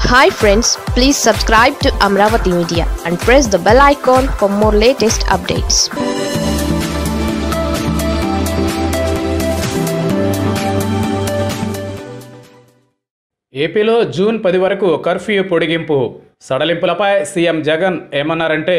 hi friends please subscribe to Amaravati media and press the bell icon for more latest updates ఏపీలో June పది వరకు curfew పొడిగింపు సడలింపులపై CM Jagan ఏమన్నారంటే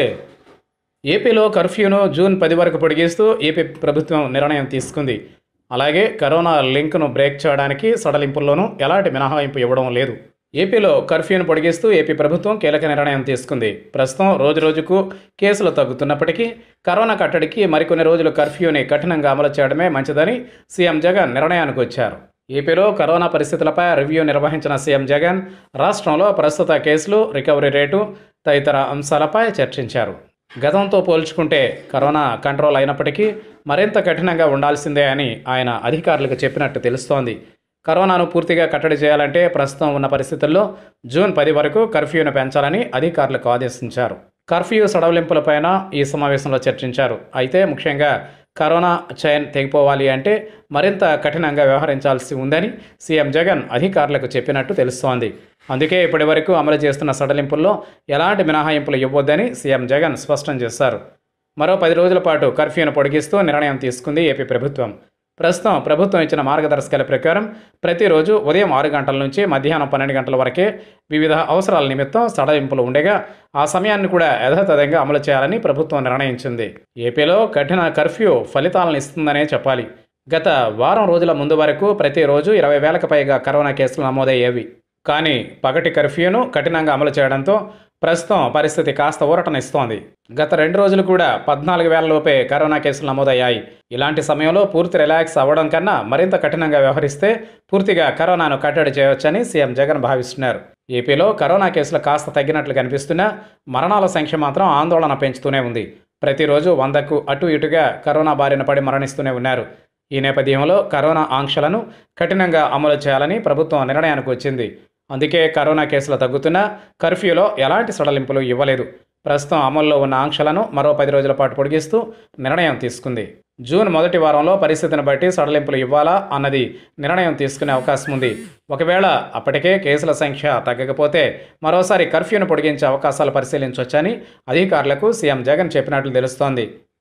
ఏపీలో కర్ఫ్యూను జూన్ పది వరకు పొడిగిస్తూ ఏపీ ప్రభుత్వం నిర్ణయం తీసుకుంది అలాగే కరోనా లింక్ను బ్రేక్ చేయడానికి సడలింపుల్లోనూ ఎలాంటి మినహాయింపు ఇవ్వడం లేదు ఏపీలో కర్ఫ్యూను పొడిగిస్తూ ఏపీ ప్రభుత్వం కీలక నిర్ణయం తీసుకుంది ప్రస్తుతం రోజురోజుకు కేసులు తగ్గుతున్నప్పటికీ కరోనా కట్టడికి మరికొన్ని రోజులు కర్ఫ్యూని కఠినంగా అమలు చేయడమే మంచిదని సీఎం జగన్ నిర్ణయానికి వచ్చారు ఏపీలో కరోనా పరిస్థితులపై రివ్యూ నిర్వహించిన సీఎం జగన్ రాష్ట్రంలో ప్రస్తుత కేసులు రికవరీ రేటు తదితర అంశాలపై చర్చించారు గతంతో పోల్చుకుంటే కరోనా కంట్రోల్ అయినప్పటికీ మరింత కఠినంగా ఉండాల్సిందే అని ఆయన అధికారులకు చెప్పినట్టు తెలుస్తోంది కరోనాను పూర్తిగా కట్టడి చేయాలంటే ప్రస్తుతం ఉన్న పరిస్థితుల్లో జూన్ పది వరకు కర్ఫ్యూను పెంచాలని అధికారులకు ఆదేశించారు కర్ఫ్యూ సడవలింపులపైన ఈ సమావేశంలో చర్చించారు అయితే ముఖ్యంగా కరోనా చైన్ తెగిపోవాలి అంటే మరింత కఠినంగా వ్యవహరించాల్సి ఉందని సీఎం జగన్ అధికారులకు చెప్పినట్టు తెలుస్తోంది అందుకే ఇప్పటి వరకు అమలు చేస్తున్న సడలింపుల్లో ఎలాంటి మినహాయింపులు ఇవ్వొద్దని సీఎం జగన్ స్పష్టం చేశారు మరో పది రోజుల పాటు కర్ఫ్యూను పొడిగిస్తూ నిర్ణయం తీసుకుంది ఏపీ ప్రభుత్వం ప్రస్తుతం ప్రభుత్వం ఇచ్చిన మార్గదర్శకాల ప్రకారం ప్రతిరోజు ఉదయం ఆరు గంటల నుంచి మధ్యాహ్నం పన్నెండు గంటల వరకే వివిధ అవసరాల నిమిత్తం సడలింపులు ఉండగా ఆ సమయాన్ని కూడా యథాతథంగా అమలు చేయాలని ప్రభుత్వం నిర్ణయించింది ఏపీలో కఠిన కర్ఫ్యూ ఫలితాలను ఇస్తుందనే చెప్పాలి గత వారం రోజుల ముందు వరకు ప్రతిరోజు ఇరవై వేలకు పైగా కరోనా కేసులు నమోదయ్యేవి కానీ పగటి కర్ఫ్యూను కఠినంగా అమలు చేయడంతో ప్రస్తుతం పరిస్థితి కాస్త ఊరటనిస్తోంది గత రెండు రోజులు కూడా పద్నాలుగు వేల లోపే కరోనా కేసులు నమోదయ్యాయి ఇలాంటి సమయంలో పూర్తి రిలాక్స్ అవ్వడం కన్నా మరింత కఠినంగా వ్యవహరిస్తే పూర్తిగా కరోనాను కట్టడి చేయవచ్చని సీఎం జగన్ భావిస్తున్నారు ఏపీలో కరోనా కేసులు కాస్త తగ్గినట్లు కనిపిస్తున్నా మరణాల సంఖ్య మాత్రం ఆందోళన పెంచుతూనే ఉంది ప్రతిరోజు వందకు అటు ఇటుగా కరోనా బారిన పడి మరణిస్తూనే ఉన్నారు ఈ నేపథ్యంలో కరోనా ఆంక్షలను కఠినంగా అమలు చేయాలని ప్రభుత్వం నిర్ణయానికి వచ్చింది అందుకే కరోనా కేసులు తగ్గుతున్నా కర్ఫ్యూలో ఎలాంటి సడలింపులు ఇవ్వలేదు ప్రస్తుతం అమల్లో ఉన్న ఆంక్షలను మరో పది రోజుల పాటు పొడిగిస్తూ నిర్ణయం తీసుకుంది జూన్ మొదటి వారంలో పరిస్థితిని బట్టి సడలింపులు ఇవ్వాలా అన్నది నిర్ణయం తీసుకునే అవకాశం ఉంది ఒకవేళ అప్పటికే కేసుల సంఖ్య తగ్గకపోతే మరోసారి కర్ఫ్యూను పొడిగించే అవకాశాలు పరిశీలించవచ్చని అధికారులకు సీఎం జగన్ చెప్పినట్లు తెలుస్తోంది